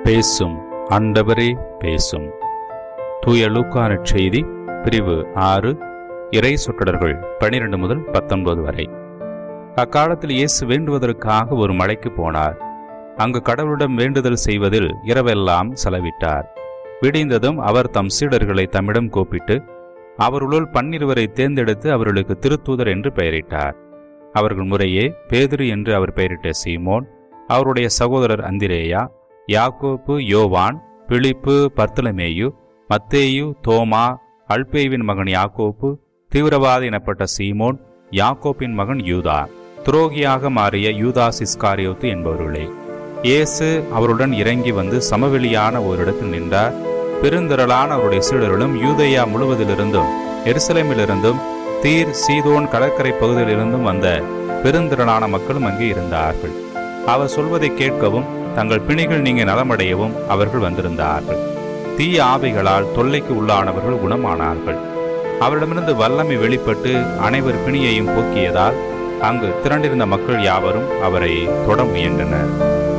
பேசும் ஆண்டவரே பேசும் தூய லூக்கான செய்தி பிரிவு ஆறு இறை சொற்றொடர்கள் பனிரெண்டு முதல் பத்தொன்பது வரை அக்காலத்தில் இயேசு வேண்டுவதற்காக ஒரு மலைக்கு போனார் அங்கு கடவுளிடம் வேண்டுதல் செய்வதில் இரவெல்லாம் செலவிட்டார் விடிந்ததும் அவர் தம் சீடர்களை தம்மிடம் கூப்பிட்டு அவர்களுள் பன்னிருவரை தேர்ந்தெடுத்து அவர்களுக்கு திருத்தூதர் என்று பெயரிட்டார் அவர்கள் முறையே பேதுரு என்று அவர் பெயரிட்ட சீமோன் அவருடைய சகோதரர் அந்திரேயா யாக்கோப்பு யோவான் பிலிப்பு பர்த்தலமேயு மத்தேயு தோமா அல்பேவின் மகன் யாக்கோப்பு தீவிரவாதி எனப்பட்ட சீமோன் யாக்கோப்பின் மகன் யூதா துரோகியாக மாறிய யூதாஸ் இஸ்காரியோத்து என்பவர்களே இயேசு அவருடன் இறங்கி வந்து சமவெளியான ஓரிடத்தில் நின்றார் பெருந்திரளான அவருடைய சீடர்களும் யூதேயா முழுவதிலிருந்தும் எருசலேமிலிருந்தும் தீர் சீதோன் கடற்கரை பகுதியிலிருந்தும் வந்த பெருந்திரளான மக்களும் அங்கே இருந்தார்கள் அவர் சொல்வதை கேட்கவும் தங்கள் பிணிகள் நீங்க நலமடையவும் அவர்கள் வந்திருந்தார்கள் தீய ஆவிகளால் தொல்லைக்கு உள்ளானவர்கள் குணமானார்கள் அவரிடமிருந்து வல்லமை வெளிப்பட்டு அனைவர் பிணியையும் போக்கியதால் அங்கு திரண்டிருந்த மக்கள் யாவரும் அவரை தொட முயன்றனர்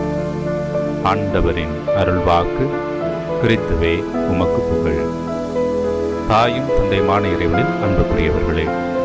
ஆண்டவரின் அருள்வாக்கு கிறித்துவே உமக்கு புகழ் தாயும் தந்தைமான இறைவனில் அன்புக்குரியவர்களே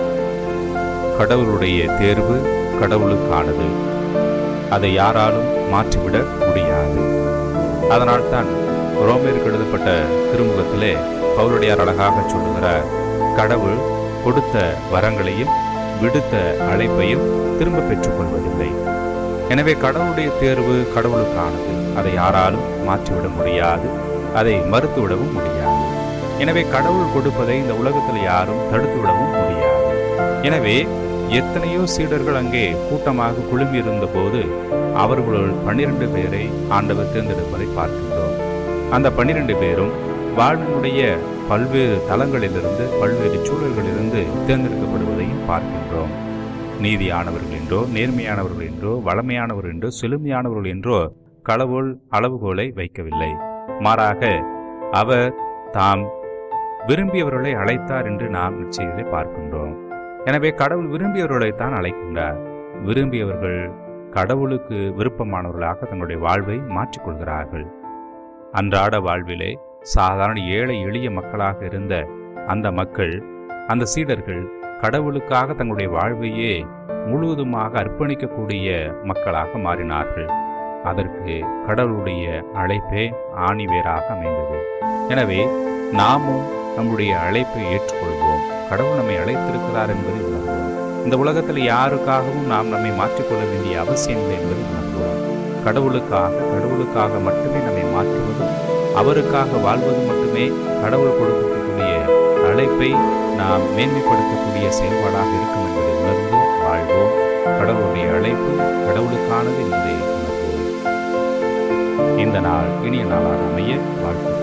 கடவுளுடைய தேர்வு கடவுளுக்கானது அதை யாராலும் மாற்றிவிட முடியாது அதனால்தான் ரோமேருக்கு எழுதப்பட்ட திருமுகத்திலே பவுலுடையார் அழகாக சொல்லுகிறார் கடவுள் கொடுத்த வரங்களையும் விடுத்த அழைப்பையும் திரும்ப பெற்றுக்கொள்வதில்லை எனவே கடவுளுடைய தேர்வு கடவுளுக்கானது அதை யாராலும் மாற்றிவிட முடியாது அதை மறுத்துவிடவும் முடியாது எனவே கடவுள் கொடுப்பதை இந்த உலகத்தில் யாரும் தடுத்துவிடவும் முடியாது எனவே எத்தனையோ சீடர்கள் அங்கே கூட்டமாக குழுமியிருந்த போது அவர்களுள் பன்னிரண்டு பேரை ஆண்டவர் தேர்ந்தெடுப்பதை பார்க்கின்றோம் அந்த பன்னிரண்டு பேரும் வாழ்வினுடைய பல்வேறு தளங்களிலிருந்து பல்வேறு சூழல்களிலிருந்து தேர்ந்தெடுக்கப்படுவதையும் பார்க்கின்றோம் நீதியானவர்கள் என்றோ நேர்மையானவர்கள் என்றோ வளமையானவர் என்றோ செழுமையானவர்கள் என்றோ கடவுள் அளவுகோலை வைக்கவில்லை மாறாக அவர் தாம் விரும்பியவர்களை அழைத்தார் என்று நாம் நிச்சயத்தை பார்க்கின்றோம் எனவே கடவுள் விரும்பியவர்களைத்தான் அழைக்கின்றார் விரும்பியவர்கள் கடவுளுக்கு விருப்பமானவர்களாக தங்களுடைய வாழ்வை மாற்றிக்கொள்கிறார்கள் அன்றாட வாழ்விலே சாதாரண ஏழை எளிய மக்களாக இருந்த அந்த மக்கள் அந்த சீடர்கள் கடவுளுக்காக தங்களுடைய வாழ்வையே முழுவதுமாக அர்ப்பணிக்கக்கூடிய மக்களாக மாறினார்கள் அதற்கு கடவுளுடைய அழைப்பே ஆணிவேராக அமைந்தது எனவே நாமும் நம்முடைய அழைப்பை ஏற்றுக்கொள்வோம் கடவுள் நம்மை அழைத்திருக்கிறார் என்பதை உணர்வோம் இந்த உலகத்தில் யாருக்காகவும் நாம் நம்மை மாற்றிக்கொள்ள வேண்டிய அவசியம் இல்லை என்பதை உணர்வோம் கடவுளுக்காக கடவுளுக்காக மட்டுமே நம்மை மாற்றுவதும் அவருக்காக வாழ்வதும் மட்டுமே கடவுள் கொடுக்கக்கூடிய அழைப்பை நாம் மேன்மைப்படுத்தக்கூடிய செயல்பாடாக இருக்கும் என்பதை உணர்ந்து வாழ்வோம் கடவுளுடைய அழைப்பு கடவுளுக்கானது என்பதை உணர்வோம் இந்த நாள் இனிய நாளாக அமைய வாழ்த்து